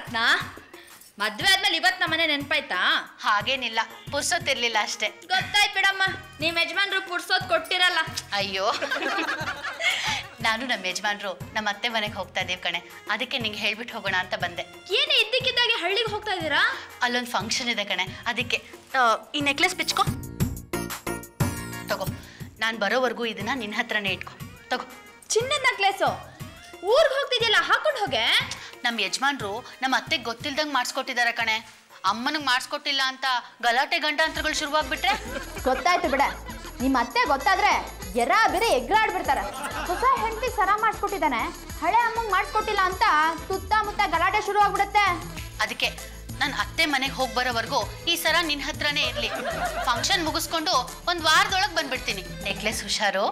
ರತ್ನ ಮದ್ವೆ ಆದ್ಮೇಲೆ ಇವತ್ ನಮ್ಮನೆ ನೆನ್ಪಾಯ್ತಾ ಹಾಗೇನಿಲ್ಲ ಪುರ್ಸೊತ್ತಿರ್ಲಿಲ್ಲ ಅಷ್ಟೇ ಗೊತ್ತಾಯ್ತು ಬಿಡಮ್ಮ ನಿಮ್ ಯಜಮಾನ್ರು ಪುಡ್ಸೋದ್ ಕೊಟ್ಟಿರಲ್ಲ ಅಯ್ಯೋ ನಾನು ನಮ್ಮ ಯಜಮಾನ್ರು ನಮ್ಮ ಅತ್ತೆ ಮನೆಗೆ ಹೋಗ್ತಾ ಇದ್ದೀವಿ ಕಣೆ ಅದಕ್ಕೆ ನಿಂಗೆ ಹೇಳ್ಬಿಟ್ಟು ಹೋಗೋಣ ಅಂತ ಬಂದೆ ಏನೇ ಇದ್ದಕ್ಕಿದ್ದಾಗೆ ಹಳ್ಳಿಗೆ ಹೋಗ್ತಾ ಇದ್ದೀರಾ ಅಲ್ಲೊಂದು ಫಂಕ್ಷನ್ ಇದೆ ಕಣೆ ಅದಕ್ಕೆ ಆ, ಈ ನೆಕ್ಲೆಸ್ ಬಿಚ್ಕೊ ತಗೋ ನಾನು ಬರೋವರೆಗೂ ಇದನ್ನ ನಿನ್ನ ಹತ್ರನೇ ಇಟ್ಕೊ ತಗೋ ಚಿನ್ನದ ನಕ್ಲೇಸು ಊರ್ಗ್ ಹೋಗ್ತಿದ್ಯಲ್ಲ ಹಾಕೊಂಡ್ ಹೋಗೆ ನಮ್ಮ ಯಜಮಾನ್ರು ನಮ್ಮ ಅತ್ತೆಗೆ ಗೊತ್ತಿಲ್ದಂಗೆ ಮಾಡಿಸ್ಕೊಟ್ಟಿದ್ದಾರೆ ಕಣೆ ಅಮ್ಮನಿಗೆ ಮಾಡಿಸ್ಕೊಟ್ಟಿಲ್ಲ ಅಂತ ಗಲಾಟೆ ಗಂಡಾಂತರಗಳು ಶುರುವಾಗ್ಬಿಟ್ರೆ ಗೊತ್ತಾಯ್ತು ಬಿಡ ನಿಮ್ಮ ಅತ್ತೆ ಗೊತ್ತಾದ್ರೆ ಎರ ಬೇರೆ ಎಗ್ರಾಡ್ಬಿಡ್ತಾರ ಹೊಸ ಹೆಂಡತಿ ಸರ ಮಾಡಿಸ್ಕೊಟ್ಟಿದ್ದಾನೆ ಹಳೆ ಅಮ್ಮಂಗ್ ಮಾಡಿಸ್ಕೊಟ್ಟಿಲ್ಲ ಅಂತ ಸುತ್ತಮುತ್ತ ಗಲಾಟೆ ಶುರು ಆಗ್ಬಿಡುತ್ತೆ ಅದಕ್ಕೆ ನಾನು ಅತ್ತೆ ಮನೆಗೆ ಹೋಗಿ ಬರೋವರೆಗೂ ಈ ಸರ ನಿನ್ನ ಹತ್ರನೇ ಇರಲಿ ಫಂಕ್ಷನ್ ಮುಗಿಸ್ಕೊಂಡು ಒಂದು ವಾರದೊಳಗೆ ಬಂದ್ಬಿಡ್ತೀನಿ ನೆಕ್ಲೆಸ್ ಹುಷಾರು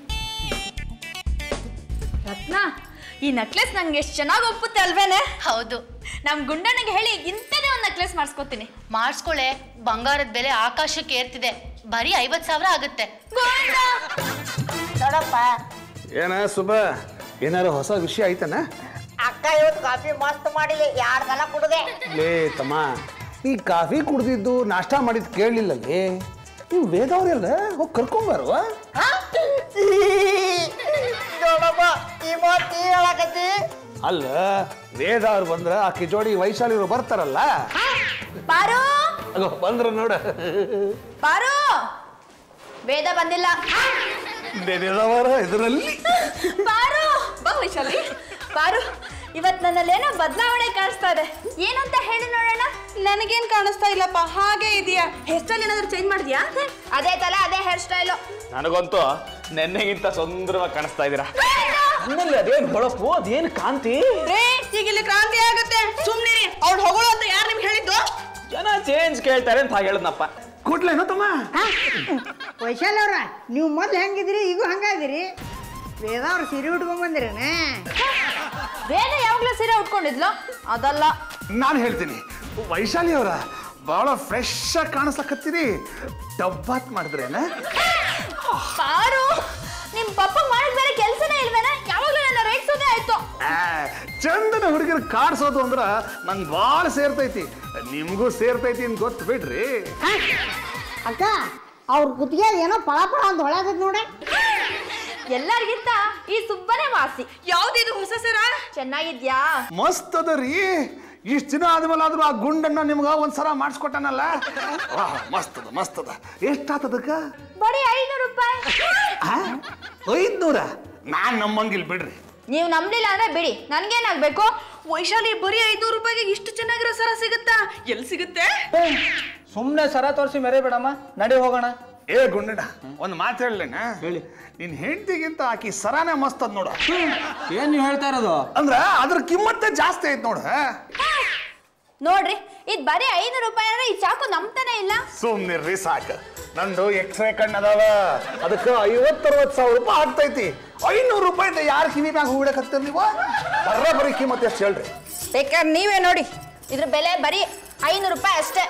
ರತ್ನ ಈ ನಕ್ಲೆಸ್ ನಂಗೆ ಎಷ್ಟು ಚೆನ್ನಾಗಿ ಒಪ್ಪುತ್ತೆ ಅಲ್ವೇನೆ ಹೌದು ನಮ್ ಗುಂಡನಿಗೆ ಹೇಳಿ ಇಂಥದೇ ಒಂದು ನಕ್ಲೆಸ್ ಮಾಡಿಸ್ಕೊತೀನಿ ಮಾಡಿಸ್ಕೊಳೆ ಬಂಗಾರದ ಬೆಲೆ ಆಕಾಶಕ್ಕೆ ಏರ್ತಿದೆ ಬರೀ ಐವತ್ತು ಸಾವಿರ ಆಗುತ್ತೆ ನೋಡಪ್ಪ ಏನ ಸುಬ ಏನಾರು ಹೊಸ ವಿಷಯ ಐತನ ಅಕ್ಕ ಇವತ್ತು ಕಾಫಿ ಮಸ್ತ್ ಮಾಡಿಲಿ ಎರಡು ಸಲ ಕುಡ್ದೆ ಲೇ ತಮ್ಮ ನೀ ಕಾಫಿ ಕುಡ್ದಿದ್ದು ನಾಷ್ಟ ಮಾಡಿದ್ ಕೇಳಲಿಲ್ಲಲ್ಲೇ ನೀವು ವೇದವ್ರೆಲ್ಲ ಹೋಗಿ ಕರ್ಕೊಂಬಾರುವ ಹಾ? ನೋಡಪ್ಪ ಈ ಮಾತು ಈ ಹೇಳಕತ್ತಿ ಅಲ್ಲ ವೇದ ಅವ್ರು ಬಂದ್ರ ಆಕೆ ಜೋಡಿ ವೈಶಾಲಿರು ಬರ್ತಾರಲ್ಲ ಪಾರು ಅಗೋ ಬಂದ್ರ ನೋಡ ಪಾರು ವೇದ ಬಂದಿಲ್ಲ ವೇದವರ ಇದರಲ್ಲಿ ಪಾರು ಬಾ ವೈಶಾಲಿ ಪಾರು ಇವತ್ ನನ್ನಲ್ಲೇನೋ ಬದಲಾವಣೆ ಕಾಣಿಸ್ತಾ ಇದೆ ಏನಂತ ಹೇಳಿ ನೋಡೋಣ ನನಗೇನ್ ಕಾಣಿಸ್ತಾ ಇಲ್ಲಪ್ಪ ಹಾಗೆ ಇದೆಯಾ ಹೇರ್ ಸ್ಟೈಲ್ ಏನಾದ್ರು ಚೇಂಜ್ ಮಾಡಿದ್ಯಾ ಅದೇ ತಲೆ ಅದೇ ಹೇರ್ ಸ್ಟೈಲು ನನಗಂತೂ ನೆನ್ನೆಗಿಂತ ಸುಂದರವಾಗಿ ಕಾಣಿಸ್ತಾ ಇದ್ದೀರಾ ಆಮೇಲೆ ಅದೇನ್ ಹೊಳಪು ಅದೇನ್ ಕಾಂತಿ ರೇ ಈಗ ಇಲ್ಲಿ ಕ್ರಾಂತಿ ಆಗುತ್ತೆ ಸುಮ್ನೆ ಅವ್ಳು ಹೊಗಳು ಅಂತ ಯಾರು ನಿಮ್ಗೆ ಹೇಳಿದ್ದು ಜನ ಚೇಂಜ್ ಕೇಳ್ತಾರೆ ಅಂತ ಹಾಗೆ ಹೇಳದ್ನಪ್ಪ ಕೊಡ್ಲೇನೋ ತಮ್ಮ ವೈಶಾಲ್ ಅವ್ರ ನೀವು ಮೊದ್ಲು ಹೆಂಗಿದ್ರಿ ಈಗೂ ಹಂಗಾದಿರಿ ವೇದ ಅವ್ರು ಸೀರೆ ಉಟ್ಕೊಂಡ್ ಬಂದಿರೇನ ವೇದ ಯಾವಾಗ್ಲೂ ಸೀರೆ ಉಟ್ಕೊಂಡಿದ್ಲು ಅದಲ್ಲ ನಾನು ಹೇಳ್ತೀನಿ ವೈಶಾಲಿ ಅವರ ಬಹಳ ಫ್ರೆಶ್ ಆಗಿ ಕಾಣಿಸ್ಲಕತ್ತೀರಿ ಡಬ್ಬಾತ್ ಮಾಡಿದ್ರೇನ ಪಾರು ನಿಮ್ ಪಪ್ಪ ಮಾಡಿದ ಬೇರೆ ಕೆಲ್ಸನೇ ಇಲ್ವೇನ ಯಾವಾಗ್ಲೂ ನನ್ನ ರೇಗ್ಸೋದೇ ಆಯ್ತು ಆ, ಚಂದನ ಹುಡುಗರು ಕಾಡ್ಸೋದು ಅಂದ್ರ ನಂಗೆ ಭಾಳ ಸೇರ್ತೈತಿ ನಿಮಗೂ ಸೇರ್ತೈತಿ ಅಂತ ಗೊತ್ತು ಬಿಡ್ರಿ ಅಕ್ಕ ಅವ್ರ ಕುತ್ತಿಗೆ ಏನೋ ಪಳ ಪಳ ಅಂತ ಹೊಳಗದ್ ನೋಡ ಎಲ್ಲರಿಗಿಂತ ಈ ಸುಬ್ಬನೇ ವಾಸಿ ಯಾವ್ದಿದು ಹೊಸ ಸರ ಚೆನ್ನಾಗಿದ್ಯಾ ಮಸ್ತ್ ಅದ ರೀ ಇಷ್ಟು ದಿನ ಆದ್ಮೇಲೆ ಆದ್ರೂ ಆ ಗುಂಡನ್ನ ನಿಮ್ಗ ಒಂದ್ಸಲ ಮಾಡಿಸ್ಕೊಟ್ಟನಲ್ಲ ವಾಹ್, ಮಸ್ತ್ ಅದ ಮಸ್ತ್ ಅದ ಎಷ್ಟಾತದಕ್ಕ ಬರೀ ಐನೂರು ರೂಪಾಯಿ ಐದ್ನೂರ ನಾನ್ ನಮ್ಮಂಗಿಲ್ ಬಿಡ್ರಿ ನೀವು ನಂಬ್ಲಿಲ್ಲ ಅಂದ್ರೆ ಬಿಡಿ ನನ್ಗೇನಾಗ್ಬೇಕು ವೈಶಾಲಿ ಬರೀ ಐನೂರು ರೂಪಾಯಿಗೆ ಇಷ್ಟು ಚೆನ್ನಾಗಿರೋ ಸರ ಸಿಗುತ್ತಾ ಎಲ್ಲಿ ಸಿಗುತ್ತೆ ಸುಮ್ನೆ ಸರ ತೋರಿಸಿ ಮೆರೆ ಬೇಡಮ್ಮ ನಡಿ ಹೋಗೋಣ ಏ ಗುಂಡಣ್ಣ ಒಂದ್ ಮಾತು ಹೇಳಲೇನ ಹೇಳಿ. ನಿನ್ ಹೆಂಡತಿಗಿಂತ ಆಕಿ ಸರಾನೇ ಮಸ್ತ್ ಅದ್ ನೋಡ ಏನ್ ನೀವು ಹೇಳ್ತಾ ಇರೋದು ಅಂದ್ರ ಅದ್ರ ಕಿಮ್ಮತ್ತೆ ಜಾಸ್ತಿ ಐತ್ ನೋಡ ನೋಡ್ರಿ ಇದ್ ಬರೀ ಐನೂರು ರೂಪಾಯಿ ಅಂದ್ರೆ ಈ ಚಾಕು ನಂಬ್ತಾನೆ ಇಲ್ಲ ಸುಮ್ನಿರ್ರಿ ಸಾಕು ನಂದು ಎಕ್ಸ್ರೇ ಕಣ್ಣು ಅದಾವ ಅದಕ್ಕೆ ಐವತ್ತರವತ್ತು ಸಾವಿರ ರೂಪಾಯಿ ಆಗ್ತೈತಿ ಐನೂರು ರೂಪಾಯಿ ಯಾರು ಕಿವಿ ಮ್ಯಾಗ ಹೂಡಕತ್ತೀರಿ ನೀವು ಬರ್ರ ಬರೀ ಕಿಮ್ಮತ್ ಎಷ್ಟು ಹೇಳ್ರಿ ಬೇಕಾದ್ರೆ ನೀವೇ ನೋಡಿ ಇದ್ರ ಬೆಲೆ ಬರೀ ಐನೂರು ರೂಪಾಯಿ ಅಷ್ಟೇ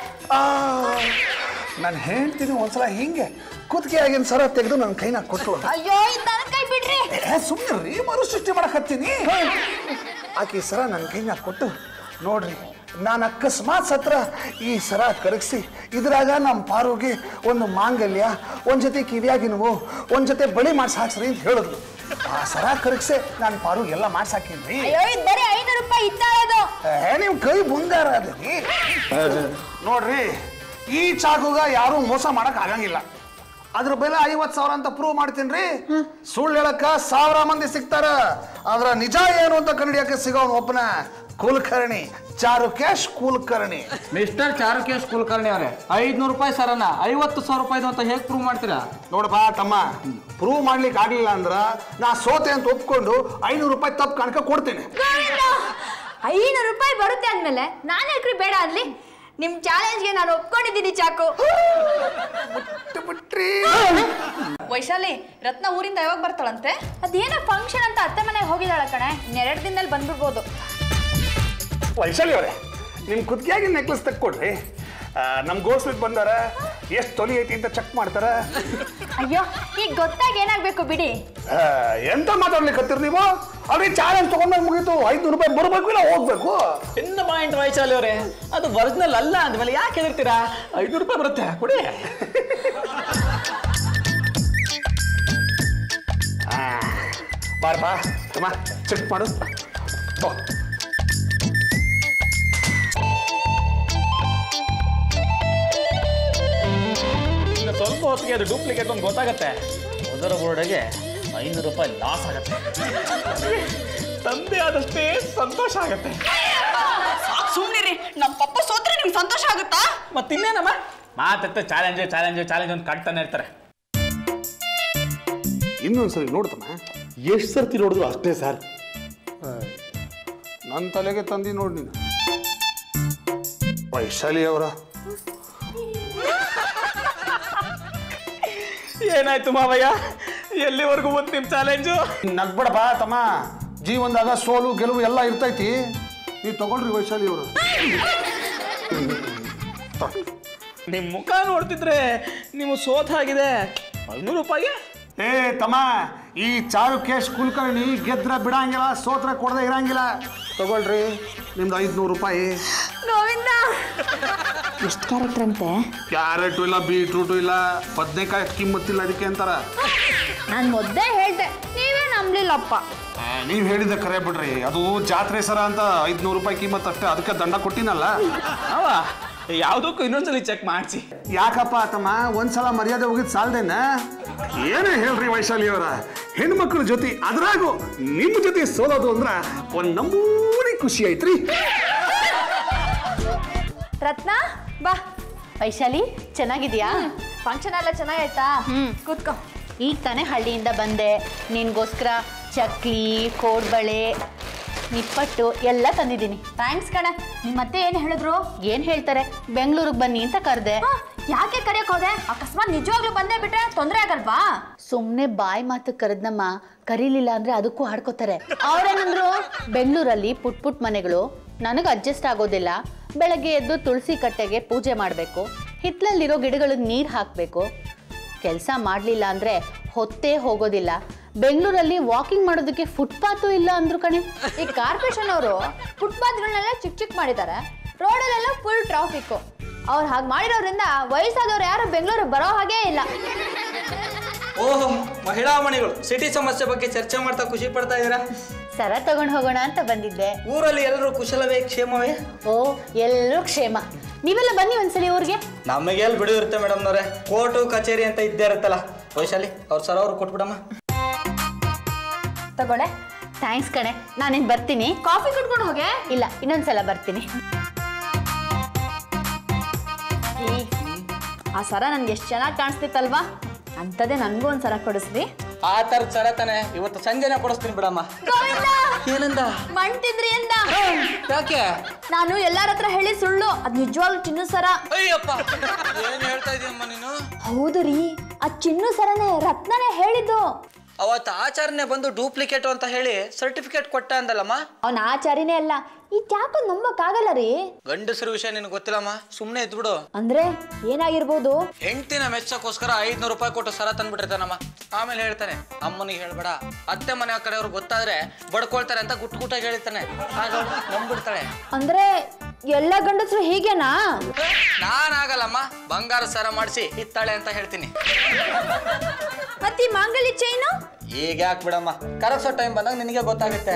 ನಾನು ಹೇಳ್ತೀನಿ ಒಂದ್ಸಲ ಹಿಂಗೆ ಕುತ್ತಿಗೆ ಆಗಿನ ಸರ ತೆಗೆದು ನನ್ನ ಕೈನ ಕೊಟ್ಟು ಅಯ್ಯೋ ಇದ್ ನನ್ ಕೈ ಬಿಡ್ರಿ ಸುಮ್ಮನೆ ರೀ ಮರು ಸೃಷ್ಟಿ ಮಾಡಕತ್ತೀನಿ ಆಕಿ ಸರ ನನ್ನ ಕೈನ ಕೊಟ್ಟು ನೋಡ್ರಿ ನಾನು ಅಕಸ್ಮಾತ್ ಸತ್ರ ಈ ಸರ ಕರಗಿಸಿ ಇದ್ರಾಗ ನಮ್ಮ ಪಾರುಗೆ ಒಂದು ಮಾಂಗಲ್ಯ ಒಂದ್ ಜೊತೆ ಕಿವಿಯಾಗಿನವು ಒಂದ್ ಜೊತೆ ಬಳಿ ಮಾಡ್ಸಿ ಹಾಕ್ಸ್ರಿ ಅಂತ ಹೇಳಿದ್ರು ಆ ಸರ ಕರಗಿಸೆ ನಾನು ಪಾರುಗೆ ಎಲ್ಲ ಮಾಡ್ಸಾಕಿನ್ರಿ ಅಯ್ಯೋ ಇದ್ ಬರೀ ಐನೂರು ರೂಪಾಯಿ ಇದ್ದಾಳದು ಏ ನೀವು ಕೈ ಬಂಗಾರ ಅದರಿ ನೋಡ್ರಿ ಈ ಚಾಕುಗ ಯಾರು ಮೋಸ ಮಾಡಕ್ ಆಗಂಗಿಲ್ಲ ಅದ್ರ ಬೆಲೆ ಐವತ್ ಸಾವಿರ ಅಂತ ಪ್ರೂವ್ ಮಾಡ್ತೀನಿ ಸುಳ್ಳು ಹೇಳಕ್ಕ ಸಾವಿರ ಮಂದಿ ಸಿಗ್ತಾರ ಆದ್ರ ನಿಜ ಏನು ಅಂತ ಕಂಡಿಡಿಯಕ್ಕೆ ಸಿಗೋನ್ ಒಬ್ಬನ ಕುಲಕರ್ಣಿ ಚಾರುಕೇಶ್ ಕುಲಕರ್ಣಿ ಮಿಸ್ಟರ್ ಚಾರುಕೇಶ್ ಕುಲಕರ್ಣಿ ಅವರೇ ಐದ್ನೂರು ರೂಪಾಯಿ ಸರನ ಐವತ್ತು ಸಾವಿರ ರೂಪಾಯಿದು ಅಂತ ಹೇಗೆ ಪ್ರೂವ್ ಮಾಡ್ತೀರಾ ನೋಡಪ್ಪ ತಮ್ಮ ಪ್ರೂವ್ ಮಾಡ್ಲಿಕ್ಕೆ ಆಗ್ಲಿಲ್ಲ ಅಂದ್ರ ನಾ ಸೋತೆ ಅಂತ ಒಪ್ಕೊಂಡು ಐನೂರು ರೂಪಾಯಿ ತಪ್ಪು ಕಾಣಕ ಕೊಡ್ತೀನಿ ಐನೂರು ರೂಪಾಯಿ ಬರುತ್ತೆ ಅಂದ್ಮೇಲೆ ನಾನು ಯಾಕ್ರಿ ಬೇಡ ಅನ್ಲಿ ನಿಮ್ ಚಾಲೆಂಜ್ಗೆ ನಾನು ಒಪ್ಕೊಂಡಿದ್ದೀನಿ ಚಾಕು ಬಿಟ್ರಿ ವೈಶಾಲಿ ರತ್ನ ಊರಿಂದ ಯಾವಾಗ ಬರ್ತಾಳಂತೆ ಅದೇನೋ ಫಂಕ್ಷನ್ ಅಂತ ಅತ್ತೆ ಮನೆಗೆ ಹೋಗಿದ್ದಾಳ ಕಣೆ ಇನ್ನೆರಡು ದಿನದಲ್ಲಿ ಬಂದ್ಬಿಡ್ಬೋದು ವೈಶಾಲಿ ಅವರೇ ನಿಮ್ ಕುತ್ತಿಗೆಯಾಗಿ ನೆಕ್ಲೆಸ್ ತಕ್ಕೊಡ್ರಿ ನಮ್ ಗೋಸ್ಲಿಕ್ ಬಂದಾರ ಎಷ್ಟು ತೊಲಿ ಐತಿ ಅಂತ ಚೆಕ್ ಮಾಡ್ತಾರ ಅಯ್ಯೋ ಈಗ ಗೊತ್ತಾಗ ಏನಾಗ್ಬೇಕು ಬಿಡಿ ಆ, ಎಂತ ಮಾತಾಡ್ಲಿಕ್ಕೆ ನೀವು ಅವ್ರಿಗೆ ಚಾಲೆಂಜ್ ತಗೊಂಡಾಗ ಮುಗೀತು ಐದ್ನೂರು ರೂಪಾಯಿ ಬರಬೇಕು ಇಲ್ಲ ಹೋಗ್ಬೇಕು ಇನ್ನ ಪಾಯಿಂಟ್ ವೈಶಾಲಿ ಅವರೇ ಅದು ಒರಿಜಿನಲ್ ಅಲ್ಲ ಅಂದ್ಮೇಲೆ ಯಾಕೆ ಹೆದರ್ತೀರಾ ಐನೂರು ರೂಪಾಯಿ ಬರುತ್ತೆ ಕೊಡಿ ಬಾರ್ ಬಾ ತಮ್ಮ ಚೆಕ್ ಮಾಡು ಬಾ. ಇನ್ನು ಸ್ವಲ್ಪ ಹೊತ್ತಿಗೆ ಅದು ಡೂಪ್ಲಿಕೇಟ್ ಒಂದು ಗೊತ್ತಾಗತ್ತೆ ಮೊದಲ ಬೋರ್ಡಿಗೆ ಐನೂರು ರೂಪಾಯಿ ಲಾಸ್ ಆಗತ್ತೆ ತಂದೆ ಆದಷ್ಟೇ ಸಂತೋಷ ಆಗತ್ತೆ ಸಾಕ್ ಸುಮ್ನಿರಿ ನಮ್ಮ ಪಪ್ಪ ಸೋತ್ರೆ ನಿಮ್ಗೆ ಸಂತೋಷ ಆಗುತ್ತಾ ಮತ್ತಿನ್ನೇನಮ್ಮ ಮಾತತ್ತೆ ಚಾಲೆಂಜ್ ಚಾಲೆಂಜ್ ಚಾಲೆಂಜ್ ಅಂತ ಕಟ್ತಾನೆ ಇರ್ತಾರೆ ಇನ್ನೊಂದ್ಸರಿ ನೋಡ್ತಮ್ಮ ಎಷ್ಟು ಸರ್ತಿ ನೋಡಿದ್ರು ಅಷ್ಟೇ ಸರ್ ನನ್ನ ತಲೆಗೆ ತಂದಿ ನೋಡಿ ನೀನು ವೈಶಾಲಿ ಅವರ ಏನಾಯ್ತು ಮಾವಯ್ಯ ಎಲ್ಲಿವರೆಗೂ ಬಂತು ನಿಮ್ಮ ಚಾಲೆಂಜು ನಗ್ಬೇಡಪ್ಪ ತಮ್ಮ ಜೀವನದಾಗ ಸೋಲು ಗೆಲುವು ಎಲ್ಲ ಇರ್ತೈತಿ ನೀವು ತಗೊಳ್ರಿ ವೈಶಾಲಿ ಅವರು ನಿಮ್ಮ ಮುಖ ನೋಡ್ತಿದ್ರೆ ನೀವು ಸೋತ್ ಆಗಿದೆ ಐನೂರು ರೂಪಾಯಿಗೆ ಏ ತಮ್ಮ ಈ ಚಾರುಕೇಶ್ ಕುಲಕರ್ಣಿ ಗೆದ್ರ ಬಿಡಂಗಿಲ್ಲ ಸೋತ್ರ ಕೊಡದೆ ಇರಂಗಿಲ್ಲ ತಗೊಳ್ರಿ ನಿಮ್ದು ಐದ್ನೂರು ರೂಪಾಯಿ ಗೋವಿಂದ ಎಷ್ಟು ಕ್ಯಾರೆಕ್ಟರ್ ಅಂತೆ ಕ್ಯಾರೆಟು ಇಲ್ಲ ಬೀಟ್ರೂಟು ಇಲ್ಲ ಬದ್ನೆಕಾಯಿ ಕಿಮ್ಮತ್ತಿಲ್ಲ ಅದಕ್ಕೆ ಅಂತಾರ ನಾನು ಮೊದ್ಲೇ ಹೇಳ್ದೆ ನೀವೇ ನಂಬ್ಲಿಲ್ಲಪ್ಪ ನೀವು ಹೇಳಿದ ಕರೆ ಬಿಡ್ರಿ ಅದು ಜಾತ್ರೆ ಸರ ಅಂತ ಐದ್ನೂರು ರೂಪಾಯಿ ಕಿಮ್ಮತ್ ಅಷ್ಟೇ ಅದಕ್ಕೆ ದಂಡ ಕೊಟ್ಟಿನಲ್ಲ ಅವ ಯಾವುದಕ್ಕೂ ಇನ್ನೊಂದ್ಸಲಿ ಚೆಕ್ ಮಾಡಿಸಿ ಯಾಕಪ್ಪ ತಮ್ಮ ಒಂದ್ಸಲ ಮರ್ಯಾದೆ ಹೋಗಿದ್ ಸಾಲ್ದೇನ ಏನೇ ಹೇಳ್ರಿ ವೈಶಾಲಿ ಅವರ ಹೆಣ್ಮಕ್ಳ ಜೊತೆ ಅದ್ರಾಗು ನಿಮ್ಮ ಜೊತೆ ಸೋಲೋದು ಅಂದ್ರ ಒಂದ್ ನಮೂನಿ ಖುಷಿ ಐತ್ರಿ ರತ್ನ ಬಾ ವೈಶಾಲಿ ಚೆನ್ನಾಗಿದ್ಯಾ ಫಂಕ್ಷನ್ ಎಲ್ಲ ಚೆನ್ನಾಗಾಯ್ತಾ ಕೂತ್ಕೋ ಈಗ ತಾನೇ ಹಳ್ಳಿಯಿಂದ ಬಂದೆ ನಿನ್ಗೋಸ್ಕರ ಚಕ್ಲಿ ಕೋಡ್ಬಳೆ ನಿಪ್ಪಟ್ಟು ಎಲ್ಲ ತಂದಿದ್ದೀನಿ ಥ್ಯಾಂಕ್ಸ್ ಕಣ ನಿಮ್ಮ ಮತ್ತೆ ಏನು ಹೇಳಿದ್ರು ಏನು ಹೇಳ್ತಾರೆ ಬೆಂಗಳೂರಿಗೆ ಬನ್ನಿ ಅಂತ ಕರೆದೆ ಆ, ಯಾಕೆ ಕರೆಯಕ್ ಹೋದೆ ಅಕಸ್ಮಾತ್ ನಿಜವಾಗ್ಲೂ ಬಂದೇ ಬಿಟ್ರೆ ತೊಂದರೆ ಆಗಲ್ವಾ ಸುಮ್ಮನೆ ಬಾಯಿ ಮಾತು ಕರೆದ್ನಮ್ಮ ಕರೀಲಿಲ್ಲ ಅಂದ್ರೆ ಅದಕ್ಕೂ ಹಾಡ್ಕೋತಾರೆ ಅವ್ರೇನಂದ್ರು ಬೆಂಗಳೂರಲ್ಲಿ ಪುಟ್ ಪುಟ್ ಮನೆಗಳು ನನಗೆ ಅಡ್ಜಸ್ಟ್ ಆಗೋದಿಲ್ಲ ಬೆಳಗ್ಗೆ ಎದ್ದು ತುಳಸಿ ಕಟ್ಟೆಗೆ ಪೂಜೆ ಮಾಡಬೇಕು ಹಿತ್ಲಲ್ಲಿರೋ ಗಿಡಗಳಿಗೆ ನೀರು ಹಾಕಬೇಕು ಕೆಲಸ ಮಾಡಲಿಲ್ಲ ಅಂದರೆ ಹೊತ್ತೇ ಹೋಗೋದಿಲ್ಲ ಬೆಂಗಳೂರಲ್ಲಿ ವಾಕಿಂಗ್ ಮಾಡೋದಕ್ಕೆ ಫುಟ್ಪಾತು ಇಲ್ಲ ಅಂದ್ರು ಕಣೆ ಈ ಕಾರ್ಪೊರೇಷನ್ ಅವರು ಫುಟ್ಪಾತ್ಗಳನ್ನೆಲ್ಲ ಚಿಕ್ಕ ಚಿಕ್ಕ ಮಾಡಿದ್ದಾರೆ ರೋಡಲ್ಲೆಲ್ಲ ಫುಲ್ ಟ್ರಾಫಿಕ್ ಅವ್ರು ಹಾಗೆ ಮಾಡಿರೋದ್ರಿಂದ ವಯಸ್ಸಾದವ್ರು ಯಾರು ಬೆಂಗಳೂರು ಬರೋ ಹಾಗೇ ಇಲ್ಲ ಓಹೋ ಮಹಿಳಾ ಮಣಿಗಳು ಸಿಟಿ ಸಮಸ್ಯೆ ಬಗ್ಗೆ ಚರ್ಚೆ ಮಾಡ್ತಾ ಖುಷಿ ಪಡ್ತಾ ಇದ್ದೀರಾ ಸರ ತಗೊಂಡು ಹೋಗೋಣ ಅಂತ ಬಂದಿದ್ದೆ ಊರಲ್ಲಿ ಎಲ್ಲರೂ ಕುಶಲವೇ ಕ್ಷೇಮವೇ ಓ ಎಲ್ಲರೂ ಕ್ಷೇಮ ನೀವೆಲ್ಲ ಬನ್ನಿ ಒಂದ್ಸಲಿ ಊರಿಗೆ ನಮಗೆಲ್ಲಿ ಬಿಡು ಇರುತ್ತೆ ಮೇಡಮ್ನವ್ರೆ ಕೋರ್ಟು ಕಚೇರಿ ಅಂತ ಇದ್ದೇ ಇರುತ್ತಲ್ಲ ವೈಶಾಲಿ ಅವ್ರ ಸರ್ ಅವ್ರು ಕೊಟ್ಬಿಡಮ್ಮ ತಗೊಳ್ಳೆ ಥ್ಯಾಂಕ್ಸ್ ಕಣೆ ನಾನಿನ್ ಬರ್ತೀನಿ ಕಾಫಿ ಕುಟ್ಕೊಂಡು ಹೋಗೆ ಇಲ್ಲ ಇನ್ನೊಂದ್ಸಲ ಬರ್ತೀನಿ ಈ, ಆ ಸರ ನನ್ಗೆ ಎಷ್ಟು ಚೆನ್ನಾಗಿ ಕಾಣಿಸ್ತಿತ್ತಲ್ವಾ ಅಂಥದ್ದೇ ನನಗೂ ಒಂದು ಸರ ಕೊಡಿಸ್ರಿ ಆ ಥರದ ಸರ ತಾನೆ ಇವತ್ತು ಸಂಜೆನೆ ಕೊಡಿಸ್ತೀನಿ ಬಿಡಮ್ಮ ಗೋವಿಂದ ಏನಂದ ಮಣ್ತಿದ್ರಿ ಎಂದ ಯಾಕೆ ನಾನು ಎಲ್ಲಾರ ಹತ್ರ ಹೇಳಿ ಸುಳ್ಳು ಅದ್ ನಿಜವಾಗ್ಲೂ ಚಿನ್ನು ಸರ ಅಯ್ಯಪ್ಪ ಏನು ಹೇಳ್ತಾ ಇದೀಯಮ್ಮ ನೀನು ಹೌದು ರೀ ಆ ಚಿನ್ನು ಸರನೇ ರತ್ನನೇ ಹೇಳಿದ್ದು ಅವತ್ತು ಆಚಾರ್ಯನೇ ಬಂದು ಡೂಪ್ಲಿಕೇಟ್ ಅಂತ ಹೇಳಿ ಸರ್ಟಿಫಿಕೇಟ್ ಕೊಟ್ಟ ಅಂದಲ್ಲಮ್ಮ ಅವನ ಆಚಾರಿನೇ ಅಲ್ಲ ಈ ಯಾಕೋ ನಂಬಕ್ಕಾಗಲ್ಲ ರೀ ಗಂಡಸರ ವಿಷಯ ನಿನಗೆ ಗೊತ್ತಿಲ್ಲಮ್ಮ ಸುಮ್ಮನೆ ಇದ್ಬಿಡು ಅಂದ್ರೆ ಏನಾಗಿರ್ಬೋದು ಹೆಂಡ್ತಿನ ಮೆಚ್ಚಕ್ಕೋಸ್ಕರ ಐದ್ನೂರು ರೂಪಾಯಿ ಕೊಟ್ಟು ಸರ ತಂದ್ಬಿಟ್ಟಿರ್ತಾನಮ್ಮ ಆಮೇಲೆ ಹೇಳ್ತಾನೆ ಅಮ್ಮನಿಗೆ ಹೇಳ್ಬೇಡ ಅತ್ತೆ ಮನೆ ಕಡೆಯವ್ರು ಗೊತ್ತಾದ್ರೆ ಬಡ್ಕೊಳ್ತಾರೆ ಅಂತ ಗುಟ್ ಗುಟ್ಟಾಗಿ ಹೇಳ್ತಾನೆ ಆಗ ಅವ್ಳು ನಂಬ್ಬಿಡ್ತಾಳೆ ಅಂದ್ರೆ ಎಲ್ಲ ಗಂಡಸರು ಹೀಗೇನಾ ನಾನಾಗಲ್ಲಮ್ಮ ಬಂಗಾರ ಸರ ಮಾಡಿಸಿ ಇತ್ತಾಳೆ ಅಂತ ಹೇಳ್ತೀನಿ ಮತ್ತೆ ಈ ಮಾಂಗಲ್ಯ ಚೈನು ಈಗ ಯಾಕೆ ಬಿಡಮ್ಮ ಕರಗ್ಸೋ ಟೈಮ್ ಬಂದಾಗ ನಿನಗೆ ಗೊತ್ತಾಗುತ್ತೆ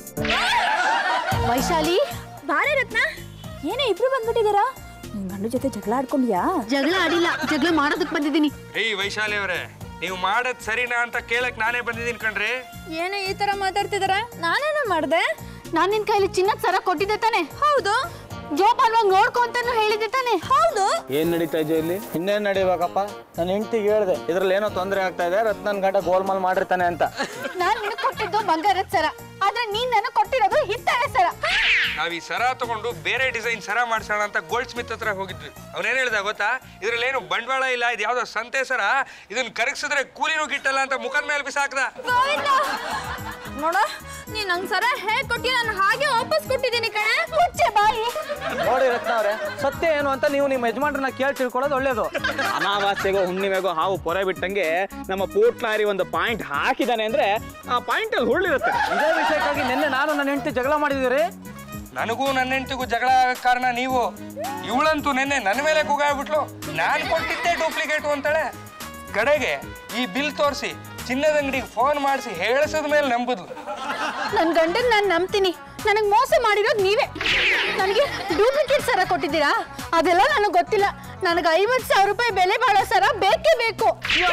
ವೈಶಾಲಿ ಬಾರೆ ರತ್ನ ಏನೇ ಇಬ್ರು ಬಂದ್ಬಿಟ್ಟಿದ್ದೀರಾ ನಿನ್ ಗಂಡ ಜೊತೆ ಜಗಳ ಆಡ್ಕೊಂಡ್ಯಾ ಜಗಳ ಆಡಿಲ್ಲ ಜಗಳ ಮಾಡೋದಕ್ಕೆ ಬಂದಿದ್ದೀನಿ ಏಯ್ ವೈಶಾಲಿ ಅವರೇ ನೀವು ಮಾಡೋದ್ ಸರಿನಾ ಅಂತ ಕೇಳಕ್ ನಾನೇ ಬಂದಿದ್ದೀನಿ ಕಣ್ರಿ ಏನೇ ಈ ತರ ಮಾತಾಡ್ತಿದಾರ ನಾನೇನ ಮಾಡ್ದೆ ನಾನು ನಿನ್ ಕೈಲಿ ಚಿನ್ನದ ಸರ ಕೊಟ್ಟಿದ್ದೆ ತಾನೆ ಹೌದು ಜೋಪಾನವಾಗಿ ನೋಡ್ಕೊ ಅಂತಾನು ಹೇಳಿದ್ದೆ ತಾನೆ ಹೌದು ಏನ್ ನಡೀತಾ ಇದೆಯೋ ಇಲ್ಲಿ ಇನ್ನೇನ್ ನಡಿಬೇಕಪ್ಪ ನನ್ನ ಹೆಂಡತಿಗೆ ಹೇಳ್ದೆ ಇದ್ರಲ್ಲಿ ಏನೋ ತೊಂದರೆ ಆಗ್ತಾ ಇದೆ ರತ್ನನ್ ಗಂಡ ಗೋಲ್ಮಾಲ್ ಮಾಡಿರ್ತಾನೆ ಅಂತ ನಾನ್ ನಿನಗೆ ಕೊಟ್ಟಿದ್ದು ಬಂಗಾರದ ಸರ ಆದ್ರೆ ನೀನ್ ನನಗೆ ಕೊಟ್ಟಿರೋದು ಹಿತ್ತಾಳೆ ಸರ ನಾವ್ ಈ ಸರ ತಗೊಂಡು ಬೇರೆ ಡಿಸೈನ್ ಸರ ಮಾಡ್ಸೋಣ ಅಂತ ಗೋಲ್ಡ್ ಸ್ಮಿತ್ ಹತ್ರ ಹೋಗಿದ್ವಿ ಅವನೇನ್ ಹೇಳ್ದ ಗೊತ್ತಾ ಇದ್ರಲ್ಲಿ ಏನು ಬಂಡವಾಳ ಇಲ್ಲ ಇದು ಯಾವ್ದೋ ಸಂತೆ ಸರ ಇದನ್ನ ಕರಗಿಸಿದ್ರೆ ಕೂಲಿನೂ ಗಿಟ್ಟಲ್ಲ ಅಂತ ಮುಖದ ಮೇಲೆ ಬಿಸಾಕ್ದ ಗೋವಿಂದ ನೋಡ ನೀನ್ ನಂಗ್ ಸರ ಹೇಗ್ ಕೊಟ್ಟಿ ನಾನು ಹಾಗೆ ವಾಪಸ್ ಕೊಟ್ಟಿದ್ದೀನಿ ಕಣೆ ಮುಚ್ಚೆ ಬಾಯಿ ನೋಡಿ ರತ್ನವ್ರೆ ಸತ್ಯ ಏನು ಅಂತ ನೀವು ನಿಮ್ಮ ಯಜಮಾನ್ರನ್ನ ಕೇಳಿ ತಿಳ್ಕೊಳ್ಳೋದು ಒಳ್ಳೇದು ಅಮಾವಾಸ್ಯೆಗೋ ಹುಣ್ಣಿಮೆಗೋ ಹಾವು ಪೊರೆ ಬಿಟ್ಟಂಗೆ ನಮ್ಮ ಪೂಟ್ಲಾರಿ ಒಂದು ಪಾಯಿಂಟ್ ಹಾಕಿದಾನೆ ಅಂದ್ರೆ ಆ ಪಾಯಿಂಟ್ ಅಲ್ಲಿ ಹುಳ್ಳಿರುತ್ತೆ ಇದೇ ವಿಷಯಕ್ಕಾಗಿ ನಿನ್ನೆ ನಾನು ನನ್ನ ಹೆಂಡತಿ ಜಗಳ ಮಾಡಿದ್ದೀರಿ ನನಗೂ ನನ್ನ ಹೆಂಡತಿಗೂ ಜಗಳ ಆಗಕ್ ಕಾರಣ ನೀವು ಇವಳಂತೂ ನಿನ್ನೆ ನನ್ನ ಮೇಲೆ ಕೂಗಾಡ್ಬಿಟ್ಲು ನಾನು ಕೊಟ್ಟಿದ್ದೆ ಡೂಪ್ಲಿಕೇಟು ಅಂತಾಳೆ ಕಡೆಗೆ ಈ ಬಿಲ್ ತೋರಿಸಿ ಚಿನ್ನದ ಅಂಗಡಿಗೆ ಫೋನ್ ಮಾಡಿಸಿ ಹೇಳಿಸಿದ ಮೇಲೆ ನಂಬುದ್ಲು ನನ್ನ ಗಂಡನ್ ನಾನು ನಂಬ್ತೀನಿ ನನಗೆ ಮೋಸ ಮಾಡಿರೋದು ನೀವೇ ನನಗೆ ಡೂಪ್ಲಿಕೇಟ್ ಸರ ಕೊಟ್ಟಿದ್ದೀರಾ ಅದೆಲ್ಲ ನನಗೆ ಗೊತ್ತಿಲ್ಲ ನನಗೆ ಐವತ್ತು ಸಾವಿರ ರೂಪಾಯಿ ಬೆಲೆ ಬಾಳೋ ಸರ ಬೇಕೇ ಬೇಕು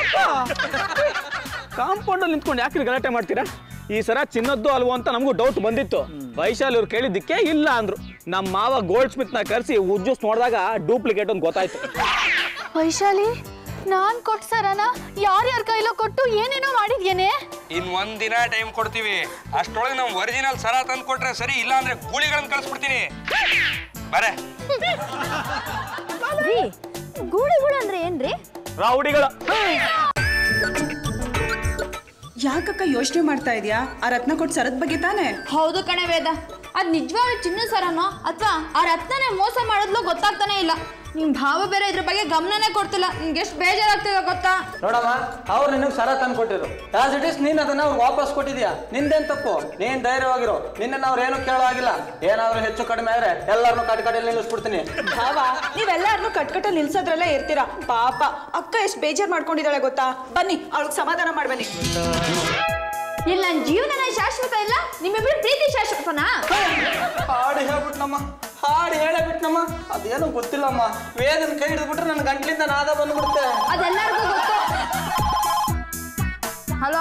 ಕಾಂಪೌಂಡ್ ಅಲ್ಲಿ ನಿಂತ್ಕೊಂಡು ಯಾಕೆ ಗಲಾಟೆ ಮಾಡ್ತೀರಾ ಈ ಸರ ಚಿನ್ನದ್ದು ಅಲ್ವೋ ಅಂತ ನಮಗೂ ಡೌಟ್ ಬಂದಿತ್ತು ವೈಶಾಲ್ ಇವ್ರು ಕೇಳಿದ್ದಕ್ಕೆ ಇಲ್ಲ ಅಂದ್ರು ನಮ್ಮ ಮಾವ ಗೋಲ್ಡ್ ಸ್ಮಿತ್ ನ ಕರೆಸಿ ಉಜ್ಜೂಸ್ ನೋಡಿದಾಗ ಡೂಪ್ಲಿಕೇಟ್ ಅಂತ ಗೊತ್ತಾಯ್ತು ವೈಶಾಲಿ ನಾನ್ ಕೊಟ್ಟ ಸರನ ಯಾರ್ಯಾರ ಕೈಲೋ ಕೊಟ್ಟು ಏನೇನೋ ಮಾಡಿದ್ಯೇನೆ ಇನ್ ಒಂದ್ ದಿನ ಟೈಮ್ ಕೊಡ್ತೀವಿ ಅಷ್ಟೊಳಗೆ ನಾವು ಒರಿಜಿನಲ್ ಸರ ತಂದು ಕೊಟ್ರೆ ಸರಿ ಇಲ್ಲ ಅಂದ್ರೆ ಗೂಳಿಗಳನ್ನ ಕಳಿಸ್ಬಿಡ್ತೀನಿ ಬರೇ ರೀ ಗೂಳಿಗಳು ಅಂದ್ರೆ ಏನ್ರಿ ರೌಡಿಗಳ ಯಾಕಕ್ಕ ಯೋಚನೆ ಮಾಡ್ತಾ ಇದೀಯಾ ಆ ರತ್ನ ಕೊಟ್ಟು ಸರದ ಬಗ್ಗೆ ತಾನೇ ಹೌದು ಕಣೆ ವೇದ ಅದ್ ನಿಜವಾಗ್ಲೂ ಚಿನ್ನ ಸರನೋ ಅಥವಾ ಆ ರತ್ನನೇ ಮೋಸ ಮಾಡಿದ್ಲು ಗೊತ್ತಾಗ್ತಾನೆ ಇಲ್ಲ ನಿಮ್ ಭಾವ ಬೇರೆ ಇದ್ರ ಬಗ್ಗೆ ಗಮನನೇ ಕೊಡ್ತಿಲ್ಲ ನಿಮ್ಗೆ ಎಷ್ಟು ಬೇಜಾರಾಗ್ತಿದೆ ಗೊತ್ತಾ ನೋಡಮ್ಮ ಅವ್ರು ನಿನಗೆ ಸರ ತಂದು ಕೊಟ್ಟಿರು ಆಸ್ ಇಟ್ ಇಸ್ ನೀನು ಅದನ್ನ ಅವ್ರಿಗೆ ವಾಪಸ್ ಕೊಟ್ಟಿದ್ಯಾ ನಿಂದೇನ್ ತಪ್ಪು ನೀನ್ ಧೈರ್ಯವಾಗಿರು ನಿನ್ನ ಅವ್ರು ಏನು ಕೇಳೋ ಆಗಿಲ್ಲ ಏನಾದ್ರೂ ಹೆಚ್ಚು ಕಡಿಮೆ ಆದ್ರೆ ಎಲ್ಲರನ್ನೂ ಕಟ್ಕಡೆಯಲ್ಲಿ ನಿಲ್ಲಿಸ್ಬಿಡ್ತೀನಿ ಭಾವ ನೀವೆಲ್ಲಾರನು ಕಟ್ಕಟ್ಟಲ್ಲಿ ನಿಲ್ಸೋದ್ರಲ್ಲೇ ಇರ್ತೀರಾ ಪಾಪ ಅಕ್ಕ ಎಷ್ಟು ಬೇಜಾರ್ ಮಾಡ್ಕೊಂಡಿದ್ದಾಳೆ ಗೊತ್ತಾ ಬನ್ನಿ ಅವಳಿಗೆ ಸಮಾಧಾನ ಮಾಡ್ಬನ್ನಿ ಇಲ್ಲ ನನ್ನ ಜೀವನನ ಶಾಶ್ವತ ಇಲ್ಲ ನಿಮ್ಮಿಬ್ರು ಪ್ರೀತಿ ಶಾಶ್ವತನಾ ಹಾಡು ಹೇಳ್ಬಿಟ್ನಮ್ಮ ಹಾಡು ಹೇಳಬಿಟ್ನಮ್ಮ ಅದೇನು ಗೊತ್ತಿಲ್ಲಮ್ಮ ವೇದನ ಕೈ ಹಿಡಿದ್ಬಿಟ್ರೆ ನನ್ನ ಗಂಟ್ಲಿಂದ ನಾದ ಬಂದ್ಬಿಡುತ್ತೆ ಅದೆಲ್ಲರಿಗೂ ಗೊತ್ತು ಹಲೋ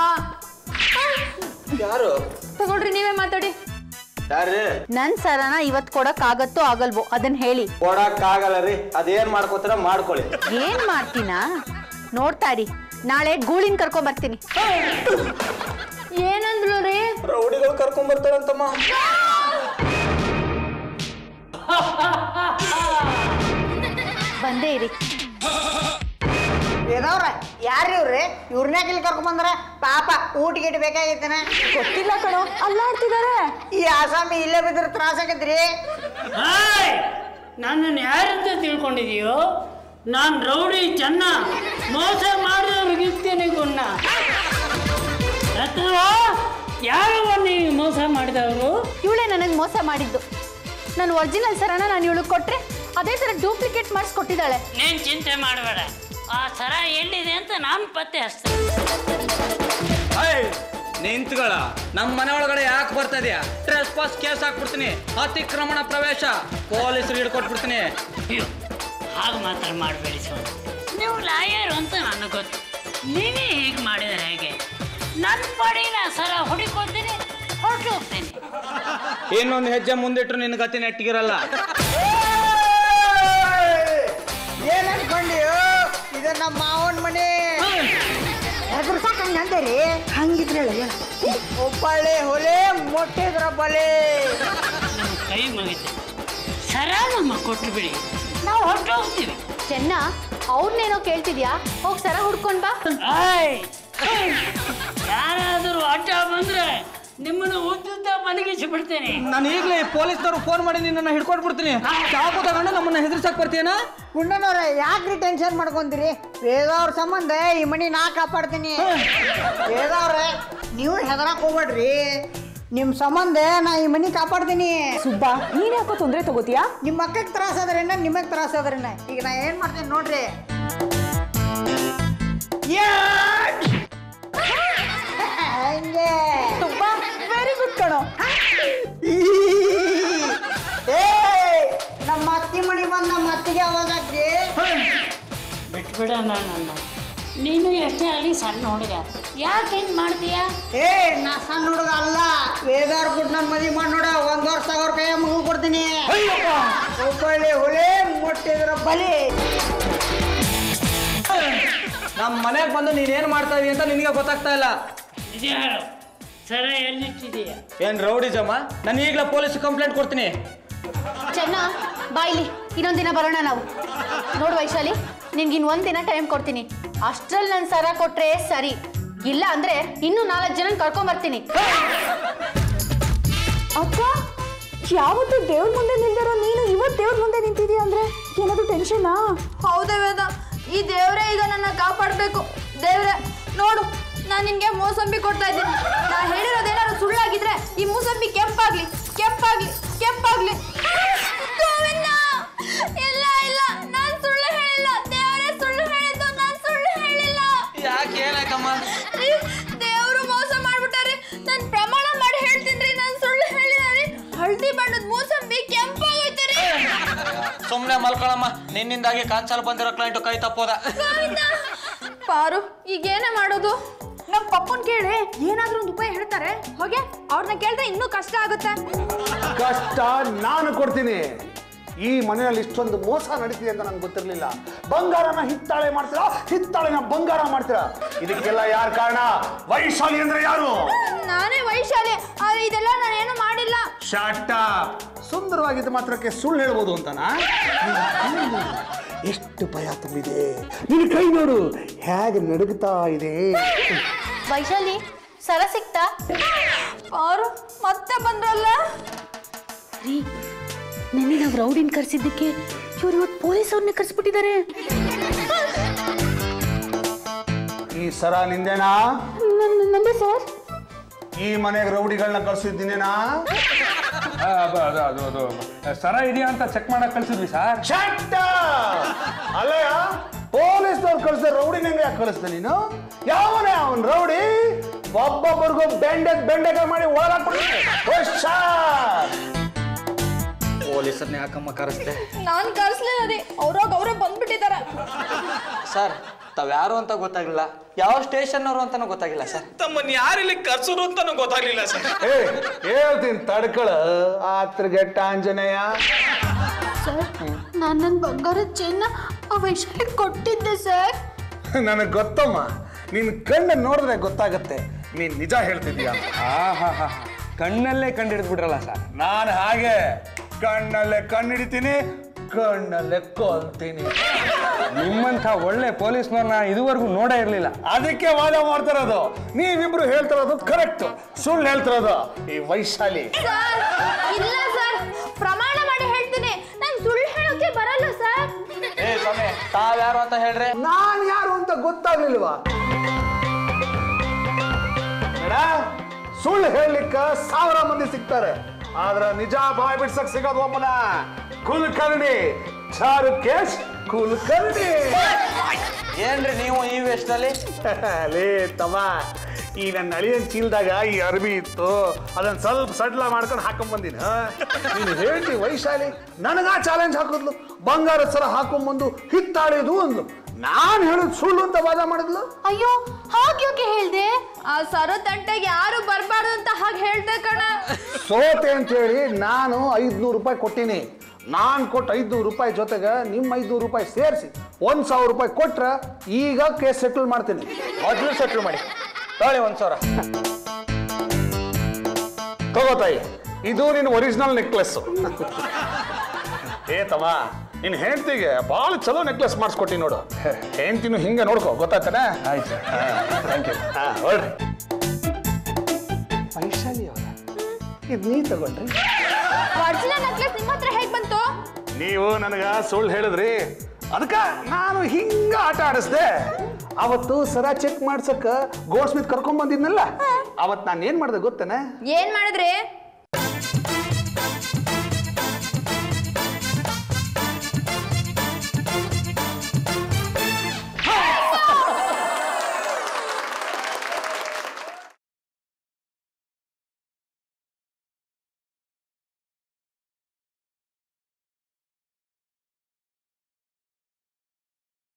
ಯಾರು ತಗೊಳ್ರಿ ನೀವೇ ಮಾತಾಡಿ ಯಾರು ನನ್ನ ಸರನ ಇವತ್ತು ಕೊಡಕ್ ಆಗತ್ತೋ ಆಗಲ್ವೋ ಅದನ್ನ ಹೇಳಿ ಕೊಡಕ್ಕಾಗಲ್ಲ ರೀ ಅದೇನ್ ಮಾಡ್ಕೋತೀರ ಮಾಡ್ಕೊಳ್ಳಿ ಏನ್ ಮಾಡ್ತೀನಾ ನೋಡ್ತಾ ಇರಿ ನಾಳೆ ಗೂಳಿನ ಕರ್ಕೊಂಡ್ ಬರ್ತೀನಿ ಏನಂದ್ಲು ರೀ ರೌಡಿಗಳು ಕರ್ಕೊಂಡ್ ಬರ್ತಾರಂತಮ್ಮ ಬಂದೇ ಇರಿ ಇದಾವ್ರ ಯಾರು ಇವ್ರಿ ಇವ್ರನ್ನೇ ಇಲ್ಲಿ ಕರ್ಕೊಂಡ್ ಬಂದ್ರ ಪಾಪ ಊಟ ಗೀಟ ಬೇಕಾಗೈತನ ಗೊತ್ತಿಲ್ಲ ಕಣೋ ಅಲ್ಲಾಡ್ತಿದ್ದಾರೆ ಈ ಆಸಾಮಿ ಇಲ್ಲೇ ಬಿದ್ರೆ ತ್ರಾಸ ಆಗೈತ್ರಿ ನನ್ನನ್ನು ಯಾರಂತ ತಿಳ್ಕೊಂಡಿದೀಯೋ ನಾನು ರೌಡಿ ಚೆನ್ನ ಮೋಸ ಮಾಡಿದವ್ರಿಗಿರ್ತೇನೆ ಗುಣ ರತ್ನ ಯಾರು ನೀವು ಮೋಸ ಮಾಡಿದವರು ಇವಳೇ ನನಗೆ ಮೋಸ ಮಾಡಿದ್ದು ನಾನು ಒರಿಜಿನಲ್ ಸರನ ನಾನು ಇವಳಿಗೆ ಕೊಟ್ರೆ ಅದೇ ಥರ ಡೂಪ್ಲಿಕೇಟ್ ಮಾಡಿಸ್ಕೊಟ್ಟಿದ್ದಾಳೆ ನೀನು ಚಿಂತೆ ಮಾಡಬೇಡ ಆ ಸರ ಎಲ್ಲಿದೆ ಅಂತ ನಾನು ಪತ್ತೆ ಹಚ್ತೇನೆ ನಿಂತ್ಗಳ ನಮ್ಮ ಮನೆ ಒಳಗಡೆ ಯಾಕೆ ಬರ್ತಾ ಇದೆಯಾ ಟ್ರೆಸ್ ಪಾಸ್ ಕೇಸ್ ಹಾಕ್ಬಿಡ್ತೀನಿ ಅತಿಕ್ರಮಣ ಪ್ರವೇಶ ಪೊಲೀಸರು ಹಿಡ್ಕೊಟ್ಬಿಡ್ತೀನಿ ಅಯ್ಯೋ ಹಾಗೆ ಮಾತ್ರ ಮಾಡಬೇಡಿ ಸ್ವಾಮಿ ನೀವು ಲಾಯರು ಅಂತ ನನಗೆ ಗೊತ್ತು ನೀವೇ ಹೀಗೆ ಮಾಡಿದರೆ ಹೇಗೆ ನನ್ನ ಪಾಡಿನ ಸರ ಹೊಡಿಕೊಳ್ತೀನಿ ಹೊರಟು ಹೋಗ್ತೀನಿ ಇನ್ನೊಂದು ಹೆಜ್ಜೆ ಮುಂದಿಟ್ರು ನಿನ್ನ ಗತಿ ನೆಟ್ಟಿಗಿರಲ್ಲ ಏನ್ ಅನ್ಕೊಂಡಿಯೋ ಇದು ನಮ್ಮ ಮಾವನ್ ಮನೆ ಎದುರು ಸಾಕಂಗ ಅಂದೇರಿ ಹಂಗಿದ್ರಲ್ಲ ಒಬ್ಬಳೆ ಹೊಲೆ ಮೊಟ್ಟಿದ್ರ ಬಲೆ ನಮ್ಮ ಕೈ ಮುಗಿತು ಸರ ನಮ್ಮ ಕೊಟ್ಟು ಬಿಡಿ ನಾವು ಹೊರಟು ಹೋಗ್ತೀವಿ ಚೆನ್ನ ಅವ್ರನ್ನೇನೋ ಕೇಳ್ತಿದ್ಯಾ ಹೋಗಿ ಸರ ಹುಡ್ಕೊಂಡ್ ಬಾ ಆಯ್ ಯಾರಾದರೂ ಅಡ್ಡ ಬಂದ್ರೆ ನಿಮ್ಮನ್ನು ಉದ್ದುದ್ದ ಮಲಗಿಸಿ ಬಿಡ್ತೇನೆ ನಾನು ಈಗಲೇ ಪೊಲೀಸ್ನವ್ರು ಫೋನ್ ಮಾಡಿ ನಿನ್ನನ್ನು ಹಿಡ್ಕೊಟ್ಬಿಡ್ತೀನಿ ಚಾಕು ತಗೊಂಡು ನಮ್ಮನ್ನ ಹೆದರ್ಸಕ್ ಬರ್ತೀಯನ ಗುಂಡನವ್ರ ಯಾಕ್ರಿ ಟೆನ್ಷನ್ ಮಾಡ್ಕೊಂತೀರಿ ವೇದವ್ರ ಸಂಬಂಧ ಈ ಮನಿ ನಾ ಕಾಪಾಡ್ತೀನಿ ವೇದವ್ರ ನೀವು ಹೆದರಕ್ ಹೋಗ್ಬೇಡ್ರಿ ನಿಮ್ ಸಂಬಂಧ ನಾ ಈ ಮನಿ ಕಾಪಾಡ್ತೀನಿ ಸುಬ್ಬ ನೀನ್ ಯಾಕೋ ತೊಂದರೆ ತಗೋತೀಯಾ ನಿಮ್ಮ ಮಕ್ಕಳಿಗೆ ತ್ರಾಸ ಅದ್ರೇನ ನಿಮಗೆ ತ್ರಾಸ ಅದ್ರೇನ ಈಗ ನಾ ಏನ್ ಮಾಡ್ತೀನಿ ನೋಡ್ರಿ ಹಂಗೆ ಸುಬ್ಬ ವೆರಿ ಗುಡ್ ಕಣೋ ಏ ನಮ್ಮ ಅತ್ತಿ ಮನಿ ಬಂದ ನಮ್ಮ ಅತ್ತಿಗೆ ಅವಾಗ ಹಾಕ್ರಿ ಬಿಟ್ಬಿಡ ನನ್ನ ನೀನು ಎಷ್ಟೇ ಆಗಲಿ ಸಣ್ಣ ಹುಡುಗ ಯಾಕೆ ಹಿಂಗೆ ಮಾಡ್ತೀಯಾ ಏ ನಾ ಸಣ್ಣ ಹುಡುಗ ಅಲ್ಲ ವೇದಾರ್ ಬಿಟ್ಟು ನನ್ನ ಮದುವೆ ಮಾಡಿ ನೋಡ ಒಂದ್ ವರ್ಷ ಅವ್ರ ಕೈಯ ಮಗು ಕೊಡ್ತೀನಿ ಹುಬ್ಬಳ್ಳಿ ಹುಳಿ ಮುಟ್ಟಿದ್ರ ಬಲಿ ನಮ್ಮ ಮನೆಗೆ ಬಂದು ನೀನೇನ್ ಮಾಡ್ತಾ ಇದೀಯ ಅಂತ ನಿನಗೆ ಗೊತ್ತಾಗ್ತಾ ಇಲ್ಲ ನಿಜ ಹೇಳು ಸರ ಎಲ್ಲಿಟ್ಟಿದೀಯಾ ಏನ್ ರೌಡಿಜಮ್ಮ ನಾನು ಈಗಲೇ ಪೊಲೀಸ್ ಕಂಪ್ಲೇಂಟ್ ಕೊಡ್ತೀನಿ ಚೆನ್ನ ಬಾಯ್ಲಿ ಇನ್ನೊಂದ್ ದಿನ ಬರೋಣ ನಾವು ನೋಡು ವೈಶಾಲಿ ನಿನ್ಗೆ ಇನ್ ಒಂದ್ ದಿನ ಟೈಮ್ ಕೊಡ್ತೀನಿ ಅಷ್ಟ್ರಲ್ಲಿ ನಾನು ಸರ ಕೊಟ್ರೆ ಸರಿ ಇಲ್ಲ ಅಂದ್ರೆ ಇನ್ನೂ ನಾಲ್ಕು ಜನ ಕರ್ಕೊಂಡ್ ಬರ್ತೀನಿ ಅಕ್ಕ ಯಾವತ್ತು ದೇವ್ರ ಮುಂದೆ ನಿಲ್ದಿರೋ ನೀನು ಇವತ್ತು ದೇವ್ರ ಮುಂದೆ ನಿಂತಿದ್ಯಾ ಅಂದ್ರೆ ಏನಾದ್ರು ಟೆನ್ಷನಾ ಹೌದೇ ವೇದ ಈ ದೇವ್ರೇ ಈಗ ನನ್ನ ಕಾಪಾಡಬೇಕು ದೇವ್ರೆ ನೋಡು ನಾನು ನಿನ್ಗೆ ಮೋಸಂಬಿ ಕೊಡ್ತಾ ಇದ್ದೀನಿ ನಾ ಹೇಳಿರೋದೇನಾದ್ರು ಸುಳ್ಳಾಗಿದ್ರೆ ಈ ಮೂಸಂಬಿ ಕೆಂಪಾಗ್ಲಿ ಕೆಂಪಾಗ್ಲಿ ಕೆಂಪಾಗ್ಲಿ ಗೋವಿಂದ! ಇಲ್ಲ ಇಲ್ಲ ನಾನು ಸುಳ್ಳು ಹೇಳಿಲ್ಲ ದೇವರೇ ಸುಳ್ಳು ಹೇಳಿದ್ದು ನಾನು ಸುಳ್ಳು ಹೇಳಿಲ್ಲ ಯಾಕೆ ಏನಾಯ್ತಮ್ಮ ರೀ, ದೇವ್ರು ಮೋಸ ಮಾಡ್ಬಿಟ್ಟಾರಿ ನಾನು ಪ್ರಮಾಣ ಮಾಡಿ ಹೇಳ್ತೀನಿ ನಾನು ಸುಳ್ಳು ಹೇಳಿಲ್ಲ ರೀ ಹಳದಿ ಬಣ್ಣದ ಮೂಸಂಬಿ ಕೆಂಪಾಗೈತೆ ರೀ ಸುಮ್ಮನೆ ಮಲ್ಕೊಳಮ್ಮ ನಿನ್ನಿಂದಾಗಿ ಕಾನ್ಸಲ್ ಬಂದಿರೋ ಕ್ಲೈಂಟು ಕೈ ತಪ್ಪೋದ ಗೋವಿಂದ! ಪಾರು ಈಗೇನೇ ಮಾಡೋದು ನಮ್ಮ ಪಪ್ಪನ್ ಕೇಳಿ ಏನಾದ್ರೂ ಒಂದು ಉಪಾಯ ಹೇಳ್ತಾರೆ ಹೋಗೆ ಅವ್ರನ್ನ ಕೇಳಿದ್ರೆ ಇನ್ನೂ ಕಷ್ಟ ಆಗುತ್ತೆ ಕಷ್ಟ ನಾನು ಕೊಡ್ತೀನಿ ಈ ಮನೆಯಲ್ಲಿ ಇಷ್ಟೊಂದು ಮೋಸ ನಡೀತಿದೆ ಅಂತ ನಂಗೆ ಗೊತ್ತಿರಲಿಲ್ಲ ಬಂಗಾರನ ಹಿತ್ತಾಳೆ ಮಾಡ್ತೀರಾ ಹಿತ್ತಾಳೆನ ಬಂಗಾರ ಮಾಡ್ತೀರಾ ಇದಕ್ಕೆಲ್ಲ ಯಾರು ಕಾರಣ ವೈಶಾಲಿ ಅಂದ್ರೆ ಯಾರು ನಾನೇ ವೈಶಾಲಿ ಆದ್ರೆ ಇದೆಲ್ಲ ನಾನೇನು ಮಾಡಿಲ್ಲ ಶಾಟ ಸುಂದರವಾಗಿದ್ದ ಮಾತ್ರಕ್ಕೆ ಸುಳ್ಳು ಹೇಳ್ಬೋದು ಅಂತನಾ ನಿನ್ ಕೈ ನೋಡು, ಎಷ್ಟು ಭಯ ತುಂಬಿದೆ ನಿನ್ನ ಕೈ ನೋಡು ಹೇಗೆ ನಡುಗುತ್ತಾ ಇದೆ ವೈಶಾಲಿ ಸರ ಸಿಕ್ತಾ ಪಾರು ಮತ್ತೆ ಬಂದ್ರಲ್ಲ ರೀ ನೆನ್ನೆ ನಾವು ರೌಡಿನ ಕರೆಸಿದ್ದಕ್ಕೆ ಇವ್ರು ಇವತ್ತು ಪೊಲೀಸ್ ಅವ್ರನ್ನ ಕರೆಸ್ಬಿಟ್ಟಿದ್ದಾರೆ ಈ ಸರ ನಿಂದೇನಾ ನಂದೆ ಸರ್ ಈ ಮನೆಗೆ ರೌಡಿಗಳನ್ನ ಕಳ್ಸಿದ್ದೀನೇನಾ ಆ, ಅದು ಅದು ಅದು ಅದು ಸರ ಇದೆಯಾ ಅಂತ ಚೆಕ್ ಮಾಡಕ್ ಕಳ್ಸಿದ್ವಿ ಸರ್ ಶಟ್ ಅಲ್ಲಯ್ಯ ಪೊಲೀಸ್ನವ್ರು ಕಳಿಸ್ದೆ ರೌಡಿನ ಹೆಂಗೆ ಯಾಕೆ ಕಳಿಸ್ದೆ ನೀನು ಯಾವನೇ ಅವನ್ ರೌಡಿ ಒಬ್ಬೊಬ್ಬರಿಗೂ ಬೆಂಡೆ ಬೆಂಡೆಕಾಯಿ ಮಾಡಿ ಒಳಗಾಕ್ಬಿಡ್ತೀನಿ ಪೊಲೀಸರ್ನ ಯಾಕಮ್ಮ ಕರೆಸ್ದೆ ನಾನ್ ಕರ್ಸ್ಲಿಲ್ಲ ರೀ ಅವ್ರಾಗ ಅವರೇ ಬಂದ್ಬಿಟ್ಟಿದ್ದಾರೆ ಸರ್ ತಾವ್ ಯಾರು ಅಂತ ಗೊತ್ತಾಗಿಲ್ಲ ಯಾವ ಸ್ಟೇಷನ್ ಅವರು ಅಂತಾನೂ ಗೊತ್ತಾಗಿಲ್ಲ ಸರ್ ತಮ್ಮನ್ನ ಯಾರಿಲ್ಲಿ ಕರ್ಸೋರು ಅಂತಾನು ಗೊತ್ತಾಗ್ಲಿಲ್ಲ ಸರ್ ಏ ಹೇಳ್ತೀನಿ ತಡ್ಕಳ ಆತ್ರಗೆಟ್ಟ ಆಂಜನೇಯ ಸರ್ ನಾನು ನನ್ನ ಬಂಗಾರದ ಚೆನ್ನ ಆ ವೈಶಾಲಿಗೆ ಕೊಟ್ಟಿದ್ದೆ ಸರ್ ನನಗೆ ಗೊತ್ತಮ್ಮ ನಿನ್ ಕಣ್ಣು ನೋಡಿದ್ರೆ ಗೊತ್ತಾಗತ್ತೆ ನೀನ್ ನಿಜ ಹೇಳ್ತಿದ್ಯಾ ಆ ಹಾ ಹಾ ಕಣ್ಣಲ್ಲೇ ಕಂಡು ಬಿಡ್ರಲ್ಲ ಸರ್ ನಾನು ಹಾಗೆ ಕಣ್ಣಲ್ಲೇ ಕಣ್ಣಿಡಿತೀನಿ ಕಣ್ಣಲ್ಲೇ ಕೊಲ್ತೀನಿ ನಿಮ್ಮಂಥ ಒಳ್ಳೆ ಪೊಲೀಸ್ನವ್ರನ್ನ ಇದುವರೆಗೂ ನೋಡೇ ಇರಲಿಲ್ಲ ಅದಕ್ಕೆ ವಾದ ಮಾಡ್ತಿರೋದು ನೀವಿಬ್ರು ಹೇಳ್ತಿರೋದು ಕರೆಕ್ಟ್ ಸುಳ್ಳು ಹೇಳ್ತಿರೋದು ಈ ವೈಶಾಲಿ ಸರ್ ಇಲ್ಲ ಸರ್ ಪ್ರಮಾಣ ಮಾಡಿ ಹೇಳ್ತೀನಿ ನಾನು ಸುಳ್ಳು ಹೇಳೋಕೆ ಬರಲ್ಲ ಸರ್ ಏ ಸ್ವಾಮಿ ತಾವ್ ಯಾರು ಅಂತ ಹೇಳ್ರಿ ನಾನ್ ಯಾರು ಅಂತ ಗೊತ್ತಾಗ್ಲಿಲ್ವಾ ನೋಡ, ಸುಳ್ಳು ಹೇಳಲಿಕ್ಕ ಸಾವಿರ ಮಂದಿ ಸಿಗ್ತಾರೆ ಆದ್ರೆ ನಿಜ ಬಾಯ್ ಬಿಡ್ಸಕ್ ಸಿಗೋದು ಒಬ್ಬನ ಕುಲಕರ್ಣಿ ಚಾರುಕೇಶ್ ಕುಲಕರ್ಣಿ ಏನ್ರಿ ನೀವು ಈ ವೇಷದಲ್ಲಿ ಲೇ ತಮ್ಮ ಈ ನನ್ನ ಅಳಿಯನ್ ಚೀಲ್ದಾಗ ಈ ಅರ್ಬಿ ಇತ್ತು ಅದನ್ನ ಸ್ವಲ್ಪ ಸಡ್ಲ ಮಾಡ್ಕೊಂಡು ಹಾಕೊಂಡ್ ಬಂದಿನ ನೀನು ಹೇಳ್ತಿ ವೈಶಾಲಿ ನನಗ ಚಾಲೆಂಜ್ ಹಾಕಿದ್ಲು ಬಂಗಾರದ ಸರ ಹಾಕೊಂಡ್ಬಂದು ಹಿತ್ತಾಳಿದು ಅಂದ್ಲು ನಾನು ಹೇಳಿದ್ ಸುಳ್ಳು ಅಂತ ವಾದ ಮಾಡಿದ್ಲು ಅಯ್ಯೋ ಹಾಗ್ಯೋಕೆ ಹೇಳ್ದೆ ಆ ಸರ ತಂಟೆಗೆ ಯಾರು ಬರಬಾರ್ದು ಅಂತ ಹಾಗೆ ಹೇಳ್ದೆ ಕಣ ಸೋತೆ ಅಂತ ಹೇಳಿ ನಾನು ಐದ್ನೂರು ರೂಪಾಯಿ ಕೊಟ್ಟಿನಿ ನಾನು ಕೊಟ್ಟು ಐದ್ನೂರು ರೂಪಾಯಿ ಜೊತೆಗೆ ನಿಮ್ಮ ಐದ್ನೂರು ರೂಪಾಯಿ ಸೇರಿಸಿ ಒಂದು ಸಾವಿರ ರೂಪಾಯಿ ಕೊಟ್ರೆ ಈಗ ಕೇಸ್ ಸೆಟಲ್ ಮಾಡ್ತೀನಿ ಮೊದಲು ಸೆಟ್ಲ್ ಮಾಡಿ ತೊಳಿ ಒಂದ್ ಸಾವಿರ ತಗೋತಾಯಿ ಇದು ನಿನ್ನ ಒರಿಜಿನಲ್ ನೆಕ್ಲೆಸ್ ಏ ತಮ್ಮ ನಿನ್ನ ಹೆಂಡ್ತಿಗೆ ಭಾಳ ಚಲೋ ನೆಕ್ಲೆಸ್ ಮಾಡಿಸ್ಕೊಟ್ಟಿ ನೋಡು ಹೆಂಡ್ತಿನೂ ಹಿಂಗೆ ನೋಡ್ಕೋ ಗೊತ್ತಾಗ್ತಾನೆ ಆಯ್ತು ಥ್ಯಾಂಕ್ ಯು ಹಾಂ ಹೊಳ್ರಿ ವೈಶಾಲಿ ಅವರ ಇದು ನೀ ತಗೊಂಡ್ರಿ ಒರಿಜಿನಲ್ ನೆಕ್ಲೆಸ್ ನಿಮ್ಮ ಹತ್ರ ಹೇಗ್ ಬಂತು ನೀವು ನನಗ ಸುಳ್ಳು ಹೇಳಿದ್ರಿ ಅದಕ್ಕ ನಾನು ಹಿಂಗ ಆಟ ಆಡಿಸ್ದೆ ಅವತ್ತು ಸರ ಚೆಕ್ ಮಾಡ್ಸಕ್ಕ ಗೋಡ್ ಸ್ಮಿತ್ ಕರ್ಕೊಂಡ್ ಬಂದಿದ್ನಲ್ಲ ಅವತ್ ನಾನು ಏನ್ ಮಾಡ್ದೆ ಗೊತ್ತೇನೆ ಏನ್ ಮಾಡಿದ್ರಿ